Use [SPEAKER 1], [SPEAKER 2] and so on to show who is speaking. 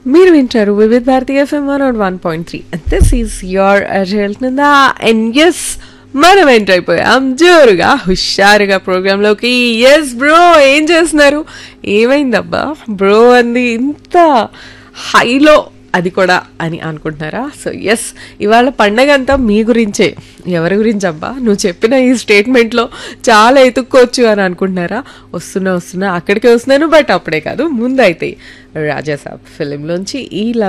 [SPEAKER 1] మీరు వింటారు వివిధ భారతీయ FM one nought one point three this is your adult and yes మనం ఎంటర్ అయిపోయాం జోరుగా హుషారుగా ప్రోగ్రాంలోకి ఎస్ బ్రో ఏం చేస్తున్నారు ఏమైందబ్బా బ్రో అంది ఇంత హైలో అది కూడా అని అనుకుంటున్నారా సో ఎస్ ఇవాళ పండగ అంతా మీ గురించే ఎవరి గురించి అబ్బా నువ్వు చెప్పిన ఈ స్టేట్మెంట్లో చాలా ఎత్తుక్కోవచ్చు అని అనుకుంటున్నారా వస్తున్నా వస్తున్నా అక్కడికే వస్తున్నాను బట్ అప్పుడే కాదు ముందైతే రాజాసాబ్ ఫిలింలోంచి ఈ